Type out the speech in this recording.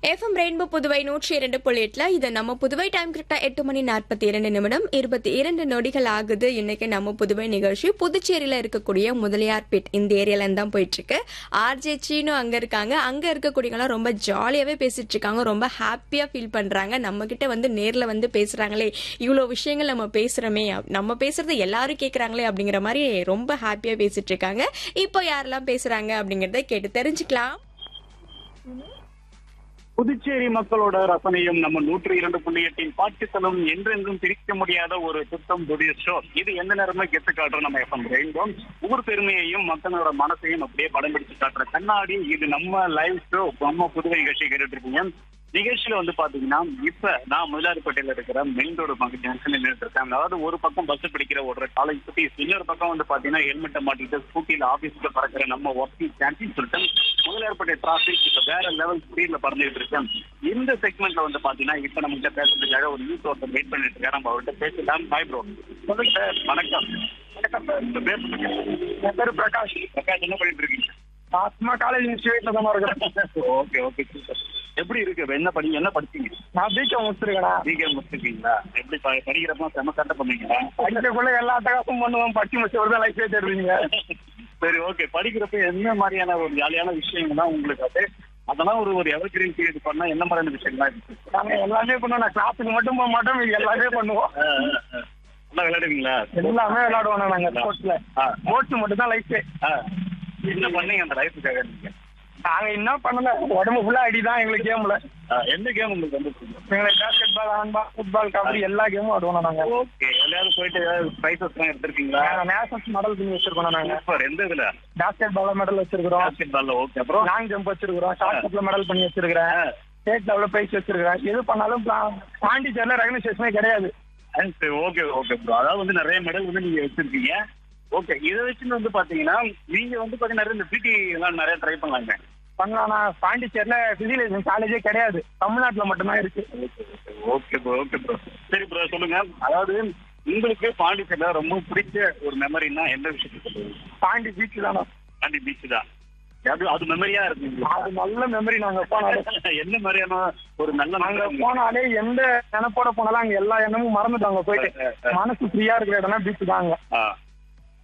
FM rainbow Puduvai நூற்றி இரண்டு புள்ளி எட்டுல இது நம்ம புதுவை டைம் கரெக்டா எட்டு மணி நாற்பத்தி இரண்டு நிமிடம் இருபத்தி இரண்டு நொடிகள் ஆகுது இன்னைக்கு நம்ம புதுவை நிகழ்ச்சி புதுச்சேரியில இருக்கக்கூடிய முதலியார்பேட் இந்த ஏரியால இருந்து தான் போயிட்டு இருக்கு ஆர்ஜே சீனு அங்க இருக்காங்க அங்க இருக்கக்கூடியவங்களாம் ரொம்ப ஜாலியாவே பேசிட்டு இருக்காங்க ரொம்ப ஹாப்பியா ஃபீல் பண்றாங்க நம்ம கிட்ட வந்து நேர்ல வந்து பேசுறாங்களே இவ்வளவு விஷயங்கள் நம்ம பேசுறோமே நம்ம பேசுறது எல்லாரும் கேக்குறாங்களே அப்படிங்கிற மாதிரி ரொம்ப ஹாப்பியா பேசிட்டு இருக்காங்க இப்போ யாரெல்லாம் பேசுறாங்க அப்படிங்கறத கேட்டு தெரிஞ்சுக்கலாம் புதுச்சேரி மக்களோட ரசனையும் நம்ம நூற்றி இரண்டு புள்ளி எட்டின் பாட்டுத்தலும் என்றென்றும் பிரிக்க முடியாத ஒரு சுத்தம் புதிய ஷோ இது எந்த நேரமே கெத்து காட்டுற நம்ம எஃப்எம் ரெயின்போ ஊர் பெருமையையும் மக்களோட மனசையும் அப்படியே படம் பிடிச்சு காட்டுற கண்ணாடி இது நம்ம லைவ் ஷோ நம்ம புதுவை நிகழ்ச்சி கேட்டுட்டு இருக்கீங்க நிகழ்ச்சியில வந்து பாத்தீங்கன்னா இப்ப நான் முதலாளிப்பேட்டையில இருக்கிற மெயின் ரோடு பக்கம் ஜங்ஷன்ல நின்றுட்டு இருக்கேன் அதாவது ஒரு பக்கம் பஸ் பிடிக்கிற ஒரு காலேஜ் சுத்தி இன்னொரு பக்கம் வந்து பாத்தீங்கன்னா ஹெல்மெட்டை மாட்டிட்டு ஸ்கூட்டில ஆபீஸ்க்கு பறக்கிற நம்ம ஒர்க்கிங் சான்ஸ்னு சொல்லிட்டு முதலாளிப்பேட்டை டிராபிக் இப்ப வேற லெவல் ஸ்பீட்ல பறந்துட்டு இருக்கேன் இந்த செக்மெண்ட்ல வந்து பாத்தீங்கன்னா இப்ப நம்ம கிட்ட பேசுறதுக்காக ஒரு நியூஸ் ஒருத்தர் வெயிட் பண்ணிட்டு இருக்காரு நம்ம அவர்கிட்ட பேசலாம் பாய் ப்ரோ சொல்லுங்க சார் வணக்கம் வணக்கம் சார் உங்க பேர் சொல்லுங்க என் பேரு பிரகாஷ் பிரகாஷ் என்ன பண்ணிட்டு இருக்கீங்க நான் சும்மா காலேஜ் இன்ஸ்டியூட்ல தான் இருக்கிறேன் ஓகே ஓகே சூப்பர் எப்படி இருக்கு என்ன படி என்ன படிச்சீங்க நான் பிகாம் முடிச்சிருக்கேன் பிகாம் முடிச்சிருக்கீங்களா எப்படி ப- படிக்கிறப்ப செம சட்டை பண்ணீங்களா படிக்கக்குள்ள எல்லா அட்டகாசமும் பண்ணுவோம் படிச்சு முடிச்சவர் தான் லைஃபே தெரியுங்க சரி ஓகே படிக்கிறப்ப என்ன மாதிரியான ஒரு ஜாலியான விஷயங்கள்லாம் உங்களுக்கு அது அதெல்லாம் ஒரு ஒரு எவர் கிரீன் பீரியட் பண்ணா என்ன மாதிரியான விஷயங்கள்லாம் இருக்கு நாங்க எல்லாமே பண்ணுவோம் நான் கிளாஸுக்கு மட்டும் போக மாட்டோம் மீதி எல்லாமே பண்ணுவோம் ஆ, ஆ, ஆ. நல்லா விளையாடுவீங்களா எல்லாமே விளையாடுவோம் நாங்க ஸ்போர்ட்ஸ்ல ஆ. ஸ்போர்ட்ஸ் மட்டும் தான் லைஃபே ஆ. என்ன பண்ணீங்க அந்த லைஃபுக்காக நீங்க நாங்க என்ன பண்ணல உடம்பு ஃபுல்லா அடி தான் எங்களுக்கு கேம்ல ஆ, எந்த கேம் உங்களுக்கு வந்து பிடிக்கும் எங்களுக்கு basket ball handball football kabaddi எல்லா கேமும் ஆடுவோம் நாங்க ஓகே எல்லாரும் போயிட்டு ஏதாவது ப்ரைஸஸ் எல்லாம் எடுத்திருக்கீங்களா நாங்க நேஷனல்ஸ் மெடல் பண்ணி வச்சிருக்கோம் நாங்க சூப்பர் எந்த இதுல பேஸ்கெட் பால் மெடல் வச்சிருக்கிறோம் பாஸ்கெட் பால்ல ஓகே அப்புறம் லாங் ஜம்ப் வச்சிருக்கிறோம் ஷார்ட் புட்ல மெடல் பண்ணி வச்சிருக்கிறேன் ஆ. ஸ்டேட் லெவலில் பிரைஸ் வச்சிருக்கிறேன் எது பண்ணாலும் பா- பாண்டிச்சேரியில ரெகனைசேஷனே கிடையாது சரி ஓகே ஓகே ப்ரோ அதாவது வந்து நிறைய மெடல் வந்து நீங்க வச்சிருக்கீங்க ஓகே இதை வச்சுன்னு வந்து பாத்தீங்கன்னா நீங்க வந்து பாத்தீங்கன்னா நிறைய இந்த பிடி எல்லாம் நிறைய ட்ரை பண்ணலாங்க பண்ணலாம்னா பாண்டிச்சேரியில பிசிகல் காலேஜே கிடையாது தமிழ்நாட்டுல மட்டும்தான் இருக்கு ஓகே ப்ரோ ஓகே ப்ரோ சரி ப்ரோ சொல்லுங்க அதாவது உங்களுக்கு பாண்டிச்சேரியில ரொம்ப பிடிச்ச ஒரு மெமரினா எந்த விஷயத்துக்கு சொல்லுவீங்க? பாண்டி பீச் தானே பாண்டி பீச் தான் அது அது மெமரியா இருக்கு உங்களுக்கு. அது நல்ல மெமரி நாங்க போனாலே என்ன மாதிரியான ஒரு நல்ல நாங்க memory போனாலே எந்த நினைப்போட போனாலும் அங்க எல்லா எண்ணமும் மறந்துட்டாங்க போயிட்டு மனசு ஃப்ரீயா இருக்கிற இடம்னா பீச் தாங்க ஆ